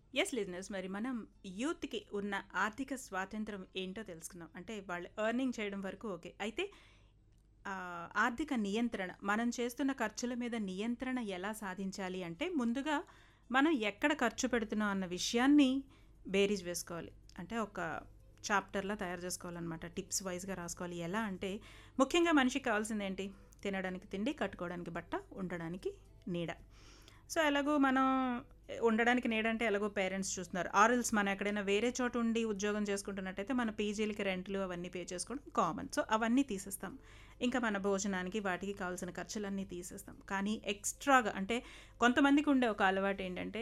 yes లిజినెస్ మరి మనం యూత్కి ఉన్న ఆర్థిక స్వాతంత్రం ఏంటో తెలుసుకుందాం అంటే వాళ్ళు ఎర్నింగ్ చేయడం వరకు ఓకే అయితే ఆ, ఆర్థిక నియంత్రణ మనం చేస్తున్న ఖర్చుల మీద నియంత్రణ ఎలా సాధించాలి అంటే ముందుగా మనం ఎక్కడ ఖర్చు పెడుతున్నాం అన్న విషయాన్ని బేరీజ్ వేసుకోవాలి అంటే ఒక చాప్టర్లా తయారు చేసుకోవాలన్నమాట టిప్స్ వైజ్గా రాసుకోవాలి ఎలా అంటే ముఖ్యంగా మనిషికి కావాల్సింది ఏంటి తినడానికి తిండి కట్టుకోవడానికి బట్ట ఉండడానికి నీడ సో ఎలాగో మనం ఉండడానికి నేడంటే ఎలాగో పేరెంట్స్ చూస్తున్నారు ఆర్ఎల్స్ మనం ఎక్కడైనా వేరే చోట ఉండి ఉద్యోగం చేసుకుంటున్నట్టయితే మన పీజీలకి రెంట్లు అవన్నీ పే చేసుకోవడం కామన్ సో అవన్నీ తీసేస్తాం ఇంకా మన భోజనానికి వాటికి కావాల్సిన ఖర్చులన్నీ తీసేస్తాం కానీ ఎక్స్ట్రాగా అంటే కొంతమందికి ఉండే ఒక అలవాటు ఏంటంటే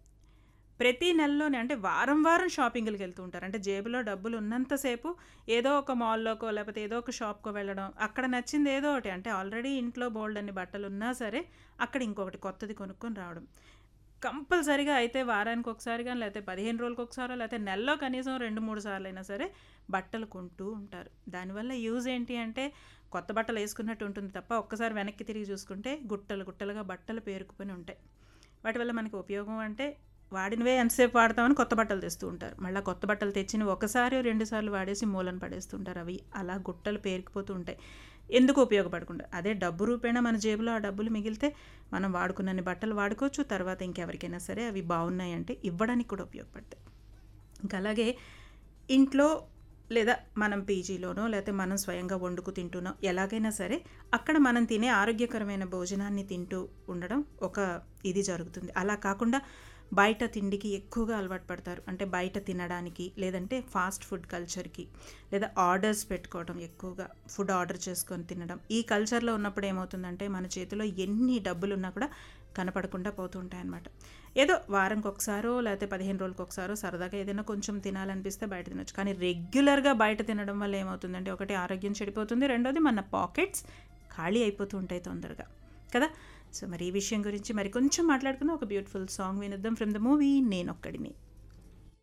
ప్రతి నెలలోనే అంటే వారం వారం షాపింగ్కి వెళ్తూ ఉంటారు అంటే జేబులో డబ్బులు ఉన్నంతసేపు ఏదో ఒక మాల్లోకో లేకపోతే ఏదో ఒక షాప్కో వెళ్ళడం అక్కడ నచ్చింది ఏదో ఒకటి అంటే ఆల్రెడీ ఇంట్లో బోల్డ్ అన్ని బట్టలు ఉన్నా సరే అక్కడ ఇంకొకటి కొత్తది కొనుక్కొని రావడం కంపల్సరీగా అయితే వారానికి ఒకసారి కానీ లేకపోతే పదిహేను రోజులకు ఒకసారి లేకపోతే నెలలో కనీసం రెండు మూడు సార్లు అయినా సరే బట్టలు కొంటూ ఉంటారు దానివల్ల యూజ్ ఏంటి అంటే కొత్త బట్టలు వేసుకున్నట్టు ఉంటుంది తప్ప ఒక్కసారి వెనక్కి తిరిగి చూసుకుంటే గుట్టలు గుట్టలుగా బట్టలు పేరుకుపోయి ఉంటాయి వాటి వల్ల మనకి ఉపయోగం అంటే వాడినవే ఎంతసేపు వాడతామని కొత్త బట్టలు తెస్తూ ఉంటారు మళ్ళీ కొత్త బట్టలు తెచ్చిన ఒకసారి రెండు సార్లు వాడేసి మూలను పడేస్తుంటారు అవి అలా గుట్టలు పేరుకుపోతూ ఉంటాయి ఎందుకు ఉపయోగపడకుండా అదే డబ్బు రూపేణా మన జేబులో ఆ డబ్బులు మిగిలితే మనం వాడుకున్నన్ని బట్టలు వాడుకోవచ్చు తర్వాత ఇంకెవరికైనా సరే అవి బాగున్నాయి అంటే ఇవ్వడానికి కూడా ఉపయోగపడతాయి ఇంకా అలాగే ఇంట్లో లేదా మనం పీజీలోనో లేకపోతే మనం స్వయంగా వండుకు తింటున్నో ఎలాగైనా సరే అక్కడ మనం తినే ఆరోగ్యకరమైన భోజనాన్ని తింటూ ఉండడం ఒక ఇది జరుగుతుంది అలా కాకుండా బయట తిండికి ఎక్కువగా అలవాటు పడతారు అంటే బయట తినడానికి లేదంటే ఫాస్ట్ ఫుడ్ కల్చర్కి లేదా ఆర్డర్స్ పెట్టుకోవడం ఎక్కువగా ఫుడ్ ఆర్డర్ చేసుకొని తినడం ఈ కల్చర్లో ఉన్నప్పుడు ఏమవుతుందంటే మన చేతిలో ఎన్ని డబ్బులు ఉన్నా కూడా కనపడకుండా పోతుంటాయన్నమాట ఏదో వారంకి ఒకసారో లేకపోతే పదిహేను రోజులకు ఒకసారో సరదాగా ఏదైనా కొంచెం తినాలనిపిస్తే బయట తినొచ్చు కానీ రెగ్యులర్గా బయట తినడం వల్ల ఏమవుతుందంటే ఒకటి ఆరోగ్యం చెడిపోతుంది రెండోది మన పాకెట్స్ ఖాళీ అయిపోతూ ఉంటాయి తొందరగా కదా సో మరి ఈ విషయం గురించి మరి కొంచెం మాట్లాడుకుందాం ఒక బ్యూటిఫుల్ సాంగ్ వినిద్దాం ఫ్రమ్ ద మూవీ నేనొక్కడిని